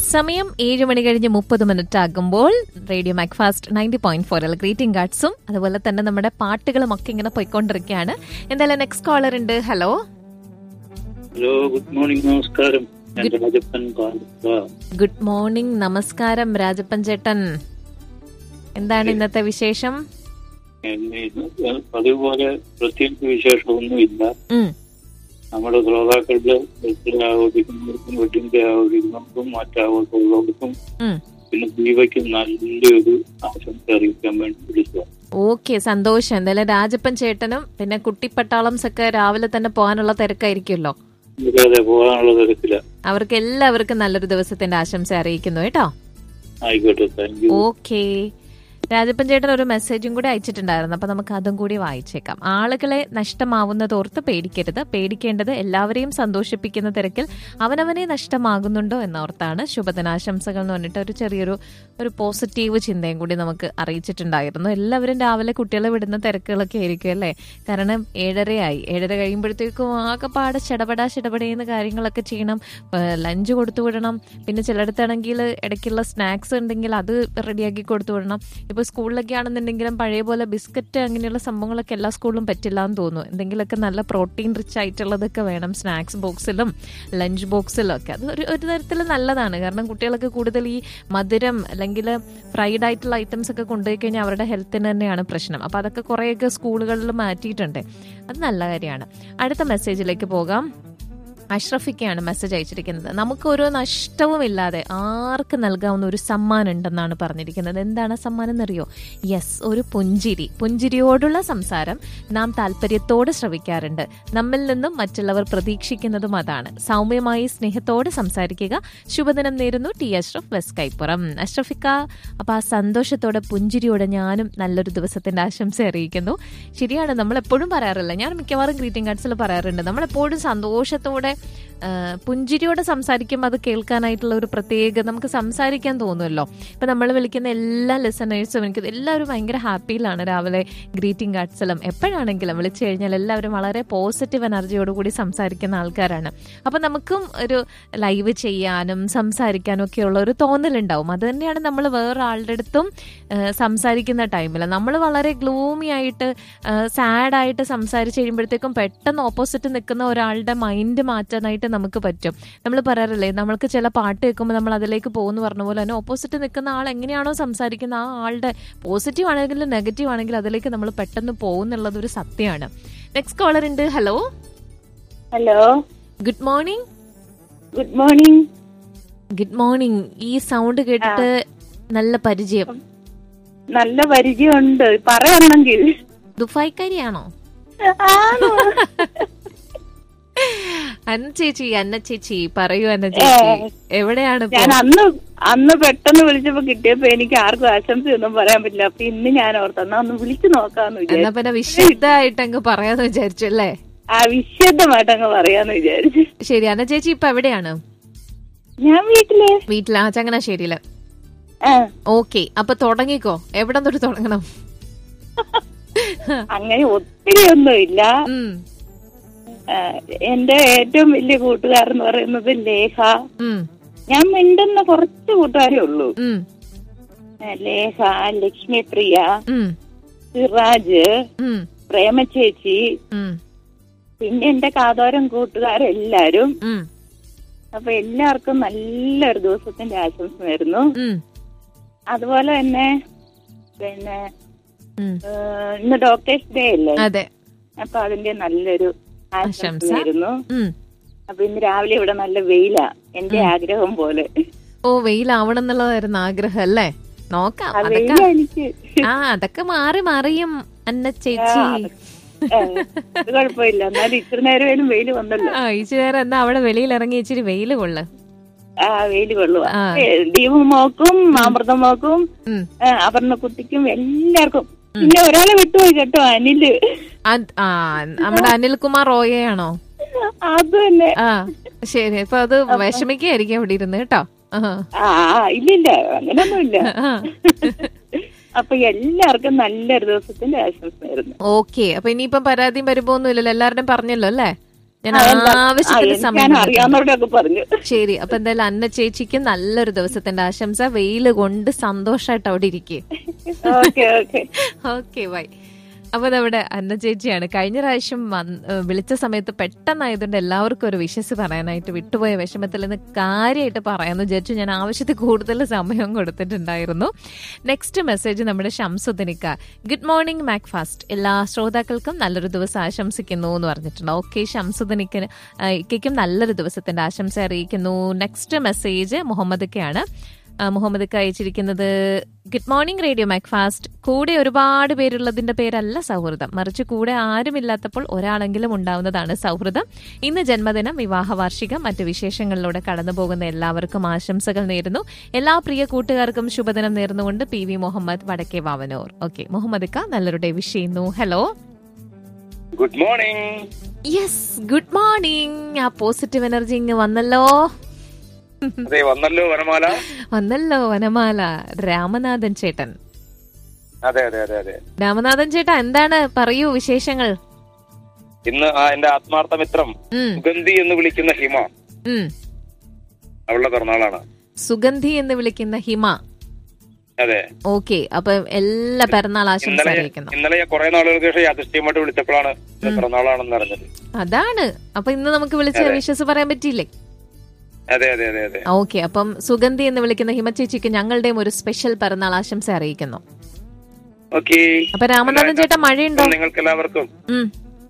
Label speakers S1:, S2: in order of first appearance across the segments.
S1: സമയം ഏഴ് മണി കഴിഞ്ഞ് മുപ്പത് മിനിറ്റ് ആകുമ്പോൾ റേഡിയോ മാക്ഫാസ്റ്റ് നയൻറ്റി പോയിന്റ് ഫോറിൽ ഗ്രീറ്റിംഗ് കാർഡ്സും അതുപോലെ തന്നെ നമ്മുടെ പാട്ടുകളും ഒക്കെ ഇങ്ങനെ പോയിക്കൊണ്ടിരിക്കുകയാണ് എന്തായാലും നെക്സ്റ്റ് കോളർ ഉണ്ട് ഹലോ
S2: ഹലോ ഗുഡ് മോർണിംഗ് നമസ്കാരം ഞാൻ രാജപ്പൻ പാലപ്പ
S1: ഗുഡ് മോർണിംഗ് നമസ്കാരം രാജപ്പൻ ചേട്ടൻ എന്താണ് ഇന്നത്തെ വിശേഷം
S2: എന്നെ ഇത് പതിപോലെ പ്രത്യേകിച്ച് വിശേഷമൊന്നുമില്ല
S1: ഉം,
S2: നമ്മുടെ ശ്രോതാക്കളുടെ ബർത്ത്ഡേ ആഘോഷിക്കുന്നവർക്കും വെഡിങ് ആഘോഷിക്കുന്നവർക്കും മറ്റാഘോഷമുള്ളവർക്കും
S1: ഉം.
S2: പിന്നെ ദീപയ്ക്ക് നല്ലൊരു ആശംസ അറിയിക്കാൻ വേണ്ടി വിളിക്കുക
S1: ഓക്കെ സന്തോഷം എന്തായാലും രാജപ്പൻ ചേട്ടനും പിന്നെ കുട്ടിപ്പട്ടാളംസ് ഒക്കെ രാവിലെ തന്നെ പോകാനുള്ള തിരക്കായിരിക്കുമല്ലോ
S2: അതെ പോകാനുള്ള തിരക്കില്ല
S1: അവർക്ക് എല്ലാവർക്കും നല്ലൊരു ദിവസത്തിന്റെ ആശംസ അറിയിക്കുന്നു കേട്ടോ
S2: ആയിക്കോട്ടെ താങ്ക് യു
S1: ഓക്കെ രാജപ്പൻ ചേട്ടൻ ഒരു മെസ്സേജും കൂടി അയച്ചിട്ടുണ്ടായിരുന്നു അപ്പൊ നമുക്ക് അതും കൂടി വായിച്ചേക്കാം ആളുകളെ നഷ്ടമാവുന്നതോർത്ത് പേടിക്കരുത് പേടിക്കേണ്ടത് എല്ലാവരെയും സന്തോഷിപ്പിക്കുന്ന തിരക്കിൽ അവനവനെ നഷ്ടമാകുന്നുണ്ടോ എന്നോർത്താണ് ശുഭദിനാശംസകൾ എന്ന് പറഞ്ഞിട്ട് ഒരു ചെറിയൊരു ഒരു പോസിറ്റീവ് ചിന്തയും കൂടി നമുക്ക് അറിയിച്ചിട്ടുണ്ടായിരുന്നു എല്ലാവരും രാവിലെ കുട്ടികളെ വിടുന്ന തിരക്കുകളൊക്കെ ആയിരിക്കും അല്ലേ കാരണം ഏഴരയായി ഏഴര കഴിയുമ്പോഴത്തേക്കും ആകെപ്പാടെ ചെടപടാ ചെടപടയുന്ന കാര്യങ്ങളൊക്കെ ചെയ്യണം ലഞ്ച് കൊടുത്തു വിടണം പിന്നെ ചിലയിടത്താണെങ്കിൽ ഇടയ്ക്കുള്ള സ്നാക്സ് ഉണ്ടെങ്കിൽ അത് റെഡിയാക്കി കൊടുത്തു വിടണം ഇപ്പോൾ സ്കൂളിലൊക്കെ ആണെന്നുണ്ടെങ്കിലും പഴയ പോലെ ബിസ്ക്കറ്റ് അങ്ങനെയുള്ള സംഭവങ്ങളൊക്കെ എല്ലാ സ്കൂളിലും പറ്റില്ല എന്ന് തോന്നുന്നു എന്തെങ്കിലുമൊക്കെ നല്ല പ്രോട്ടീൻ റിച്ച് ആയിട്ടുള്ളതൊക്കെ വേണം സ്നാക്സ് ബോക്സിലും ലഞ്ച് ബോക്സിലും ഒക്കെ അത് ഒരു ഒരു തരത്തിൽ നല്ലതാണ് കാരണം കുട്ടികളൊക്കെ കൂടുതൽ ഈ മധുരം അല്ലെങ്കിൽ ഫ്രൈഡ് ആയിട്ടുള്ള ഐറ്റംസ് ഒക്കെ കൊണ്ടുപോയി കഴിഞ്ഞാൽ അവരുടെ ഹെൽത്തിന് തന്നെയാണ് പ്രശ്നം അപ്പോൾ അതൊക്കെ കുറേയൊക്കെ സ്കൂളുകളിൽ മാറ്റിയിട്ടുണ്ട് അത് നല്ല കാര്യമാണ് അടുത്ത മെസ്സേജിലേക്ക് പോകാം അഷ്റഫിക്കയാണ് മെസ്സേജ് അയച്ചിരിക്കുന്നത് നമുക്ക് ഒരു നഷ്ടവും ഇല്ലാതെ ആർക്ക് നൽകാവുന്ന ഒരു സമ്മാനം ഉണ്ടെന്നാണ് പറഞ്ഞിരിക്കുന്നത് എന്താണ് ആ സമ്മാനം എന്നറിയോ യെസ് ഒരു പുഞ്ചിരി പുഞ്ചിരിയോടുള്ള സംസാരം നാം താല്പര്യത്തോടെ ശ്രവിക്കാറുണ്ട് നമ്മിൽ നിന്നും മറ്റുള്ളവർ പ്രതീക്ഷിക്കുന്നതും അതാണ് സൗമ്യമായി സ്നേഹത്തോടെ സംസാരിക്കുക ശുഭദിനം നേരുന്നു ടി അഷ്റഫ് വെസ്റ്റ് കൈപ്പുറം അഷ്റഫിക്ക അപ്പൊ ആ സന്തോഷത്തോടെ പുഞ്ചിരിയോടെ ഞാനും നല്ലൊരു ദിവസത്തിന്റെ ആശംസ അറിയിക്കുന്നു ശരിയാണ് നമ്മൾ എപ്പോഴും പറയാറില്ല ഞാൻ മിക്കവാറും ഗ്രീറ്റിംഗ് കാർഡ്സിൽ പറയാറുണ്ട് നമ്മളെപ്പോഴും സന്തോഷത്തോടെ ആ, പുഞ്ചിരിയോടെ സംസാരിക്കുമ്പോൾ അത് കേൾക്കാനായിട്ടുള്ള ഒരു പ്രത്യേക നമുക്ക് സംസാരിക്കാൻ തോന്നുമല്ലോ ഇപ്പൊ നമ്മൾ വിളിക്കുന്ന എല്ലാ ലിസണേഴ്സും എനിക്ക് എല്ലാവരും ഭയങ്കര ഹാപ്പിയിലാണ് രാവിലെ ഗ്രീറ്റിംഗ് കാർഡ്സിലും എപ്പോഴാണെങ്കിലും വിളിച്ചു കഴിഞ്ഞാൽ എല്ലാവരും വളരെ പോസിറ്റീവ് എനർജിയോട് കൂടി സംസാരിക്കുന്ന ആൾക്കാരാണ് അപ്പൊ നമുക്കും ഒരു ലൈവ് ചെയ്യാനും സംസാരിക്കാനും ഒക്കെയുള്ള ഒരു തോന്നലുണ്ടാവും അത് തന്നെയാണ് നമ്മൾ വേറെ ആളുടെ അടുത്തും ആ, സംസാരിക്കുന്ന ടൈമിൽ നമ്മൾ വളരെ ഗ്ലൂമി ആയിട്ട് സാഡായിട്ട് സംസാരിച്ച് കഴിയുമ്പോഴത്തേക്കും പെട്ടെന്ന് ഓപ്പോസിറ്റ് നിൽക്കുന്ന ഒരാളുടെ മൈൻഡ് മാറ്റാനായിട്ട് നമുക്ക് പറ്റും നമ്മൾ പറയാറില്ലേ നമ്മൾക്ക് ചില പാട്ട് കേൾക്കുമ്പോൾ നമ്മൾ അതിലേക്ക് പോകുന്നു പറഞ്ഞ പോലെ തന്നെ ഓപ്പോസിറ്റ് നിൽക്കുന്ന ആൾ എങ്ങനെയാണോ സംസാരിക്കുന്ന ആ ആളുടെ പോസിറ്റീവ് ആണെങ്കിലും നെഗറ്റീവ് ആണെങ്കിലും അതിലേക്ക് നമ്മൾ പെട്ടെന്ന് പോകുന്നുള്ളത് ഒരു സത്യമാണ് നെക്സ്റ്റ് കോളർ ഉണ്ട് hello
S3: hello
S1: good morning
S3: good morning
S1: good morning ഈ സൗണ്ട് കേട്ടിട്ട് നല്ല പരിചയം
S3: നല്ല പരിചയമുണ്ട് പറയണമെങ്കിൽ
S1: ദുഫായിക്കാരിയാണോ
S3: ആണോ
S1: അന്ന ചേച്ചി അന്ന ചേച്ചി പറയൂ അന്ന ചേച്ചി എവിടെയാണ് ഇപ്പോ?
S3: ഞാൻ അന്ന് അന്ന് പെട്ടെന്ന് വിളിച്ചപ്പോ കിട്ടിയപ്പോ എനിക്ക് ആർക്കും ആശംസയൊന്നും പറയാൻ പറ്റില്ല അപ്പൊ ഇന്ന് ഞാൻ ഓർത്തു എന്നാ ഒന്ന് വിളിച്ചു നോക്കാന്ന്
S1: എന്നാ
S3: വിചാരിച്ചു
S1: പിന്നെ വിശുദ്ധമായിട്ട് അങ്ങ് പറയാന്ന് വിചാരിച്ചു അല്ലേ
S3: ആ വിശദമായിട്ട് അങ്ങ് പറയാന്ന് വിചാരിച്ചു
S1: ശരി അന്ന ചേച്ചി ഇപ്പൊ എവിടെയാണ്
S3: ഞാൻ വീട്ടില്
S1: വീട്ടിലാ ചങ്ങനാശ്ശേരിയില്
S3: ആ
S1: ഓക്കെ അപ്പൊ തുടങ്ങിക്കോ എവിടെ തൊട്ട് തുടങ്ങണം
S3: അങ്ങനെ ഒത്തിരി ഒന്നുമില്ല
S1: ഉം,
S3: ആ, എന്റെ ഏറ്റവും വലിയ കൂട്ടുകാരൻ എന്ന് പറയുന്നത് ലേഖ
S1: ഉം,
S3: ഞാൻ മിണ്ടുന്ന കുറച്ച് കൂട്ടുകാരേ ഉള്ളൂ
S1: ഉം,
S3: ആ, ലേഖ ലക്ഷ്മിപ്രിയ
S1: ഉം,
S3: സിറാജ്
S1: ഉം,
S3: പ്രേമചേച്ചി
S1: ഉം,
S3: പിന്നെ എന്റെ കാതോരം കൂട്ടുകാരെല്ലാരും
S1: ഉം,
S3: അപ്പൊ എല്ലാവർക്കും നല്ലൊരു ദിവസത്തിന്റെ ആശംസ നേരുന്നു
S1: ഉം,
S3: അതുപോലെ തന്നെ പിന്നെ
S1: ഉം.
S3: ഏഹ്, ഇന്ന് ഡോക്ടേഴ്സ് ഡേ അല്ലേ
S1: അതെ
S3: അപ്പൊ അതിന്റെ നല്ലൊരു ആശംസ
S1: ആശംസ.
S3: നേരുന്നു
S1: ഉം.
S3: അപ്പൊ ഇന്ന് രാവിലെ ഇവിടെ നല്ല വെയിലാ എന്റെ ആഗ്രഹം പോലെ
S1: ഓ വെയിലാവണം എന്നുള്ളതായിരുന്നു ആഗ്രഹം അല്ലേ നോക്കാം
S3: ആ
S1: അതൊക്കെ
S3: വെയില എനിക്ക്
S1: ആ അതൊക്കെ മാറി മറിയും അന്ന ചേച്ചി
S3: ഏഹ്, അത് കുഴപ്പമില്ല എന്നാലും ഇത്ര നേരമേലും വെയിൽ വന്നല്ലോ
S1: ആ ഇച്ചിരി നേരം എന്നാ അവിടെ വെളിയിൽ ഇറങ്ങി ഇച്ചിരി വെയിൽ കൊള്ളു
S3: ആ വെയിൽ കൊള്ളുക
S1: ആ.
S3: ദീപു മോക്കും അമൃത മോക്കും
S1: ഉം.
S3: അപർണ കുട്ടിക്കും എല്ലാവർക്കും പിന്നെ ഒരാളെ വിട്ടുപോയി കേട്ടോ അനില്
S1: അത് ആ നമ്മുടെ അനിൽകുമാർ റോയയാണോ
S3: അത് തന്നെ
S1: ആ ശരി അപ്പൊ അത് വിഷമിക്കായിരിക്കും അവിടെ ഇരുന്ന് കേട്ടോ ആ.
S3: ആ ഇല്ലില്ല അങ്ങനൊന്നുമില്ല
S1: ആ.
S3: അപ്പൊ എല്ലാവർക്കും നല്ലൊരു ദിവസത്തിന്റെ ആശംസ നേരുന്നു
S1: ഓക്കെ അപ്പൊ ഇനിയിപ്പം പരാതിയും പരിഭവൊന്നും ഇല്ലല്ലോ എല്ലാവരുടെയും പറഞ്ഞല്ലോ അല്ലേ ഞാൻ
S3: ആ, എന്താ? ആ,
S1: ആവശ്യത്തിന്
S3: എനിക്ക്
S1: സമയം
S3: ഞാൻ
S1: കൊടുക്കാം.
S3: അറിയാവുന്നവരോടൊക്കെ പറഞ്ഞു
S1: ശരി അപ്പൊ എന്തായാലും അന്ന ചേച്ചിക്ക് നല്ലൊരു ദിവസത്തിന്റെ ആശംസ വെയില് കൊണ്ട് സന്തോഷമായിട്ട് അവിടെ ഇരിക്കേ
S3: ഓക്കെ ഓക്കെ
S1: ഓക്കെ ബൈ അപ്പൊ നമ്മുടെ അന്ന ചേച്ചിയാണ് കഴിഞ്ഞ പ്രാവശ്യം വന്ന് ഏഹ് വിളിച്ച സമയത്ത് പെട്ടെന്നായതുകൊണ്ട് എല്ലാവർക്കും ഒരു വിശ്വസ് പറയാനായിട്ട് വിട്ടുപോയ വിഷമത്തിൽ നിന്ന് കാര്യമായിട്ട് പറയാമെന്ന് വിചാരിച്ചു ഞാൻ ആവശ്യത്തിൽ കൂടുതൽ സമയം കൊടുത്തിട്ടുണ്ടായിരുന്നു നെക്സ്റ്റ് മെസ്സേജ് നമ്മുടെ ഷംസുദിനിക്ക ഗുഡ് മോർണിംഗ് മാക് ഫാസ്റ്റ് എല്ലാ ശ്രോതാക്കൾക്കും നല്ലൊരു ദിവസം ആശംസിക്കുന്നു എന്ന് പറഞ്ഞിട്ടുണ്ട് ഓക്കെ ഷംസുദിനിക്കിന് ഇക്കും നല്ലൊരു ദിവസത്തിന്റെ ആശംസ അറിയിക്കുന്നു നെക്സ്റ്റ് മെസ്സേജ് മുഹമ്മദ് ആ, മുഹമ്മദ് ക അയച്ചിരിക്കുന്നത് ഗുഡ് മോർണിംഗ് റേഡിയോ മാക്ഫാസ്റ്റ് കൂടെ ഒരുപാട് പേരുള്ളതിന്റെ പേരല്ല സൗഹൃദം മറിച്ച് കൂടെ ആരുമില്ലാത്തപ്പോൾ ഒരാളെങ്കിലും ഉണ്ടാവുന്നതാണ് സൗഹൃദം ഇന്ന് ജന്മദിനം വിവാഹ വാർഷികം മറ്റു വിശേഷങ്ങളിലൂടെ കടന്നു പോകുന്ന എല്ലാവർക്കും ആശംസകൾ നേരുന്നു എല്ലാ പ്രിയ കൂട്ടുകാർക്കും ശുഭദിനം നേർന്നുകൊണ്ട് പി വി മുഹമ്മദ് വടക്കേ വാവനൂർ ഓക്കെ മുഹമ്മദ് ക നല്ലൊരു ഡേ വിഷ് ചെയ്യുന്നു hello
S4: good morning
S1: yes good morning ആ പോസിറ്റീവ് എനർജി ഇങ്ങ് വന്നല്ലോ
S4: അതെ വന്നല്ലോ വനമാല
S1: വന്നല്ലോ വനമാല രാമനാഥൻ ചേട്ടൻ
S4: അതെ അതെ അതെ അതെ
S1: രാമനാഥൻ ചേട്ടാ എന്താണ് പറയൂ വിശേഷങ്ങൾ
S4: ഇന്ന് ആ എന്റെ ആത്മാർത്ഥ മിത്രം
S1: ഉം,
S4: സുഗന്ധി എന്ന് വിളിക്കുന്ന ഹിമ
S1: ഉം.
S4: അവളുടെ പിറന്നാളാണ്
S1: സുഗന്ധി എന്ന് വിളിക്കുന്ന ഹിമ
S4: അതെ
S1: ഓക്കെ അപ്പൊ എല്ലാ പിറന്നാൾ ആശംസ
S4: ഇന്നലെ
S1: അറിയിക്കുന്നു
S4: ഇന്നലെ ഞാൻ കുറെ നാളുകൾക്ക് ശേഷം യാദൃശ്യമായിട്ട് വിളിച്ചപ്പോഴാണ് എന്റെ പിറന്നാളാണെന്ന് അറിഞ്ഞത്
S1: അതാണ് അപ്പൊ ഇന്ന് നമുക്ക് വിളിച്ച
S4: അതെ.
S1: വിശ്വസ് പറയാൻ പറ്റിയില്ലേ
S4: അതെ അതെ അതെ അതെ
S1: ഓക്കെ അപ്പം സുഗന്ധി എന്ന് വിളിക്കുന്ന ഹിമ ചേച്ചിക്ക് ഞങ്ങളുടെയും ഒരു സ്പെഷ്യൽ പിറന്നാൾ ആശംസ അറിയിക്കുന്നു
S4: ഓക്കെ
S1: അപ്പൊ രാമനാഥൻ ചേട്ടാ മഴയുണ്ടോ
S4: നിങ്ങൾക്ക് എല്ലാവർക്കും
S1: ഉം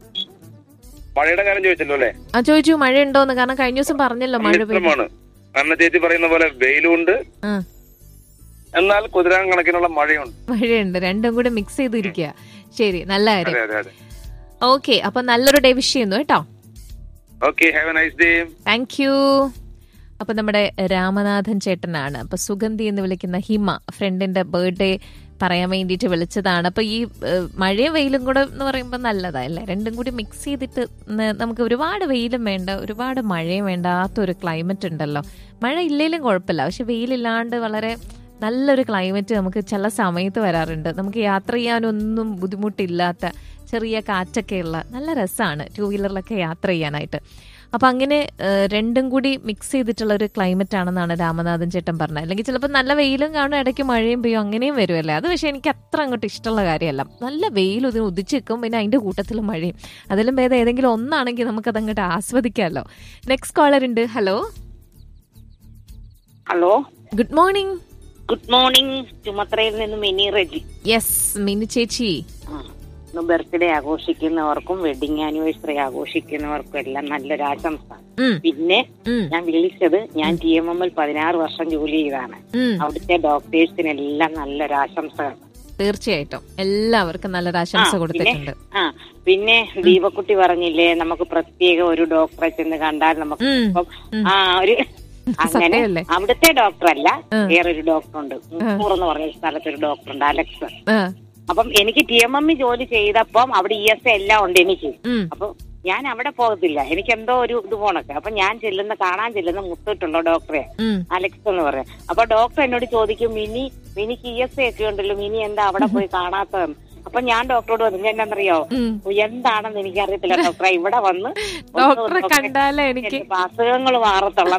S4: മഴയുടെ കാര്യം ചോദിച്ചല്ലോ അല്ലേ
S1: ആ ചോദിച്ചു മഴയുണ്ടോന്ന് കാരണം കഴിഞ്ഞ ദിവസം പറഞ്ഞല്ലോ മഴ പെയ്തു
S4: മിത്രമാണ് അന്ന ചേച്ചി പറയുന്ന പോലെ വെയിലുണ്ട്
S1: ആ
S4: എന്നാൽ കുതിരാൻ കണക്കിനുള്ള മഴയുണ്ട്
S1: മഴയുണ്ട് രണ്ടും കൂടെ മിക്സ് ചെയ്തിരിക്കുക ശരി നല്ല കാര്യം
S4: അതെ അതെ അതെ
S1: ഓക്കെ അപ്പൊ നല്ലൊരു ഡേ വിഷ് ചെയ്യുന്നു കേട്ടോ
S4: okay have a nice day
S1: thank you അപ്പൊ നമ്മുടെ രാമനാഥൻ ചേട്ടനാണ് അപ്പൊ സുഗന്ധി എന്ന് വിളിക്കുന്ന ഹിമ ഫ്രണ്ടിന്റെ ബർത്ത്ഡേ പറയാൻ വേണ്ടിയിട്ട് വിളിച്ചതാണ് അപ്പൊ ഈ ഏഹ്, മഴയും വെയിലും കൂടെ എന്ന് പറയുമ്പോൾ നല്ലതാ അല്ലേ രണ്ടും കൂടി മിക്സ് ചെയ്തിട്ട് ന- നമുക്ക് ഒരുപാട് വെയിലും വേണ്ട ഒരുപാട് മഴയും വേണ്ടാത്തൊരു ക്ലൈമറ്റ് ഉണ്ടല്ലോ മഴ ഇല്ലെങ്കിലും കുഴപ്പമില്ല പക്ഷെ വെയിലില്ലാണ്ട് വളരെ നല്ലൊരു ക്ലൈമറ്റ് നമുക്ക് ചില സമയത്ത് വരാറുണ്ട് നമുക്ക് യാത്ര ചെയ്യാനൊന്നും ബുദ്ധിമുട്ടില്ലാത്ത ചെറിയ കാറ്റൊക്കെയുള്ള നല്ല രസമാണ് ടൂ വീലറിലൊക്കെ യാത്ര ചെയ്യാനായിട്ട് അപ്പൊ അങ്ങനെ ഏഹ്, രണ്ടും കൂടി മിക്സ് ചെയ്തിട്ടുള്ള ഒരു ക്ലൈമറ്റ് ആണെന്നാണ് രാമനാഥൻ ചേട്ടൻ പറഞ്ഞത് അല്ലെങ്കിൽ ചിലപ്പോൾ നല്ല വെയിലും കാണും ഇടയ്ക്ക് മഴയും പെയ്യും അങ്ങനെയും വരുമല്ലേ അത് പക്ഷെ എനിക്ക് അത്ര അങ്ങോട്ട് ഇഷ്ടമുള്ള കാര്യമല്ല നല്ല വെയിൽ ഇതിന് ഉദിച്ച് നിൽക്കും പിന്നെ അതിന്റെ കൂട്ടത്തിൽ മഴയും അതിലും ഭേദം ഏതെങ്കിലും ഒന്നാണെങ്കിൽ നമുക്കത് അങ്ങോട്ട് ആസ്വദിക്കാമല്ലോ നെക്സ്റ്റ് കോളർ ഉണ്ട് hello
S3: hello
S1: good morning
S3: good morning ചുമത്രയിൽ നിന്ന് മിനി റെജി
S1: യെസ് മിനി ചേച്ചി
S3: ആ, ഇന്ന് ബർത്ത്ഡേ ആഘോഷിക്കുന്നവർക്കും വെഡിങ് ആനിവേഴ്സറി ആഘോഷിക്കുന്നവർക്കും എല്ലാം നല്ലൊരു ആശംസ
S1: ഉം,
S3: പിന്നെ
S1: ഉം,
S3: ഞാൻ വിളിച്ചത് ഞാൻ ടി എം എം എൽ പതിനാറ് വർഷം ജോലി ചെയ്താണ്
S1: ഉം.
S3: അവിടുത്തെ ഡോക്ടേഴ്സിനെല്ലാം നല്ലൊരു ആശംസകൾ
S1: തീർച്ചയായിട്ടും എല്ലാവർക്കും നല്ലൊരു ആശംസ
S3: ആ,
S1: കൊടുത്തിട്ടുണ്ട്
S3: ആ പിന്നെ ദീപക്കുട്ടി പറഞ്ഞില്ലേ നമുക്ക് പ്രത്യേക ഒരു ഡോക്ടറെ ചെന്ന് കണ്ടാൽ നമുക്ക്
S1: ഉം,
S3: ഇപ്പം
S1: ഉം.
S3: ആ ഒരു അങ്ങനെ
S1: സത്യമല്ലേ?
S3: അവിടുത്തെ ഡോക്ടറല്ല
S1: ആ.
S3: വേറൊരു ഡോക്ടറുണ്ട് മുക്കൂർ എന്ന് പറഞ്ഞ സ്ഥലത്ത് ഒരു ഡോക്ടറുണ്ട് അലക്സ്
S1: ആ,
S3: അപ്പം എനിക്ക് ടി എം എം ജോലി ചെയ്തപ്പം അവിടെ ഇ എസ് എല്ലാം ഉണ്ട് എനിക്ക്
S1: ഉം,
S3: അപ്പൊ ഞാൻ അവിടെ പോകത്തില്ല എനിക്ക് എന്തോ ഒരു ഇത് പോണൊക്കെ അപ്പൊ ഞാൻ ചെല്ലുന്ന കാണാൻ ചെല്ലുന്ന മുത്തിട്ടുണ്ടോ ഡോക്ടറെ
S1: ഉം.
S3: അലക്സ് എന്ന് പറയാം അപ്പൊ ഡോക്ടർ എന്നോട് ചോദിക്കും മിനി മിനിക്ക് ഇ എസ് ഒക്കെ ഉണ്ടല്ലോ മിനി എന്താ അവിടെ പോയി കാണാത്തതെന്ന് അപ്പൊ ഞാൻ ഡോക്ടറോട് പറഞ്ഞു ഞാൻ എന്നറിയോ
S1: ഉം.
S3: എന്താണെന്ന് എനിക്കറിയത്തില്ല ഡോക്ടറെ ഇവിടെ വന്ന് ഒന്ന്
S1: ഡോക്ടറെ
S3: നോക്ക്.
S1: കണ്ടാലേ എനിക്ക്
S3: എന്റെ അസുഖങ്ങൾ മാറത്തുള്ള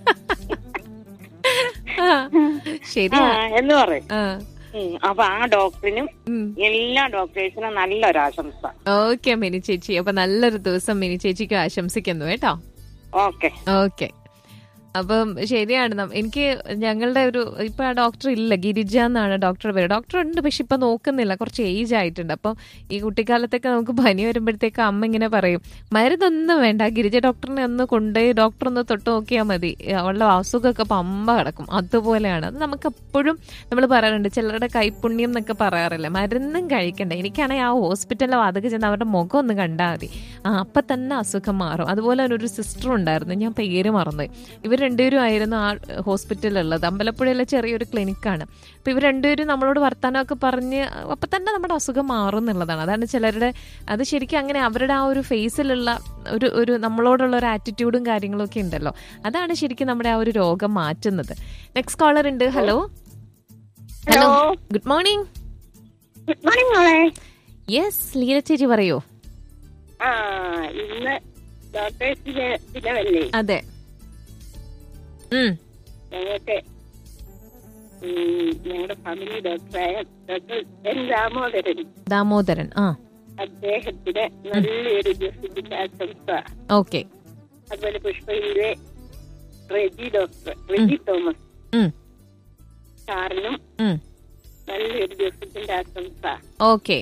S1: ആ, ശരിയാ
S3: എന്ന് പറയും
S1: ആ,
S3: ഉം. അപ്പൊ ആ ഡോക്ടറിനും
S1: ഉം.
S3: എല്ലാ ഡോക്ടേഴ്സിനും നല്ലൊരു ആശംസ
S1: ഓക്കെ മിനി ചേച്ചി അപ്പൊ നല്ലൊരു ദിവസം മിനി ചേച്ചിക്ക് ആശംസിക്കുന്നു കേട്ടോ
S3: ഓക്കെ
S1: ഓക്കെ അപ്പം ശരിയാണ് നം- എനിക്ക് ഞങ്ങളുടെ ഒരു ഇപ്പൊ ആ ഡോക്ടർ ഇല്ല ഗിരിജ എന്നാണ് ഡോക്ടർ പേര് ഡോക്ടർ ഉണ്ട് പക്ഷെ ഇപ്പൊ നോക്കുന്നില്ല കുറച്ച് ഏജ് ആയിട്ടുണ്ട് അപ്പം ഈ കുട്ടിക്കാലത്തൊക്കെ നമുക്ക് പനി വരുമ്പോഴത്തേക്ക് അമ്മ ഇങ്ങനെ പറയും മരുന്നൊന്നും വേണ്ട ഗിരിജ ഡോക്ടറിനെ ഒന്ന് കൊണ്ടുപോയി ഡോക്ടർ ഒന്ന് തൊട്ട് നോക്കിയാൽ മതി അവളുടെ അസുഖമൊക്കെ പമ്പ കിടക്കും അതുപോലെയാണ് അത് നമുക്ക് എപ്പോഴും നമ്മൾ പറയാറുണ്ട് ചിലരുടെ കൈപ്പുണ്യം എന്നൊക്കെ പറയാറില്ലേ മരുന്നും കഴിക്കണ്ട എനിക്കാണെങ്കിൽ ആ ഹോസ്പിറ്റലിലെ വാതക ചെന്ന് അവരുടെ മുഖം ഒന്ന് കണ്ടാൽ മതി ആ അപ്പം തന്നെ അസുഖം മാറും അതുപോലെ തന്നെ ഒരു സിസ്റ്റർ ഉണ്ടായിരുന്നു ഞാൻ പേര് മറന്നു ഇവർ രണ്ടുപേരും ആയിരുന്നു ആ ഹോസ്പിറ്റലിലുള്ളത് അമ്പലപ്പുഴയിലെ ചെറിയൊരു ക്ലിനിക്കാണ് അപ്പം ഇവർ രണ്ടുപേരും നമ്മളോട് വർത്തമാനമൊക്കെ പറഞ്ഞ് അപ്പം തന്നെ നമ്മുടെ അസുഖം മാറും എന്നുള്ളതാണ് അതാണ് ചിലരുടെ അത് ശരിക്കും അങ്ങനെ അവരുടെ ആ ഒരു ഫേസിലുള്ള ഒരു ഒരു നമ്മളോടുള്ള ഒരു ആറ്റിറ്റ്യൂഡും കാര്യങ്ങളും ഒക്കെ ഉണ്ടല്ലോ അതാണ് ശരിക്കും നമ്മുടെ ആ ഒരു രോഗം മാറ്റുന്നത് നെക്സ്റ്റ് കോളർ ഉണ്ട് hello hello good morning
S3: good morning മോളെ
S1: യെസ് ലീല ചേച്ചി പറയൂ
S3: ആ ഇന്ന്
S5: ഡോക്ടേഴ്സിന് ദിനമല്ലേ
S1: അതെ ഉം
S5: ഞങ്ങൾക്ക് ഉം, ഞങ്ങളുടെ ഫാമിലി ഡോക്ടറായ ഡോക്ടർ എൻ രാമോദരൻ
S1: ദാമോദരൻ ആ
S5: അദ്ദേഹത്തിന് നല്ലൊരു ദിവസത്തിന്റെ ആശംസ
S1: ഓക്കെ
S5: അതുപോലെ പുഷ്പയിലെ റെജി ഡോക്ടർ റെജി തോമസ്
S1: ഉം
S5: സാറിനും
S1: ഉം
S5: നല്ലൊരു ദിവസത്തിന്റെ ആശംസ
S1: ഓക്കെ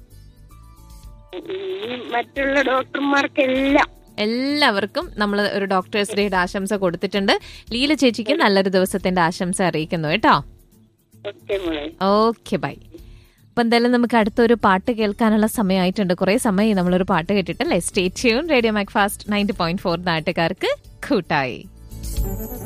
S5: ഇനി മറ്റുള്ള ഡോക്ടർമാർക്കെല്ലാം
S1: എല്ലാവർക്കും നമ്മൾ ഒരു ഡോക്ടേഴ്സ് ഡേയുടെ ആശംസ കൊടുത്തിട്ടുണ്ട് ലീല ചേച്ചിക്ക് നല്ലൊരു ദിവസത്തിന്റെ ആശംസ അറിയിക്കുന്നു കേട്ടോ
S5: ഒക്കെ മോളെ
S1: ഓക്കെ ബൈ അപ്പൊ എന്തായാലും നമുക്ക് അടുത്തൊരു പാട്ട് കേൾക്കാനുള്ള സമയമായിട്ടുണ്ട് കുറെ സമയം നമ്മളൊരു പാട്ട് കേട്ടിട്ടല്ലേ stay tune radio Macfast ninety point four നാട്ടുകാർക്ക് കൂട്ടായി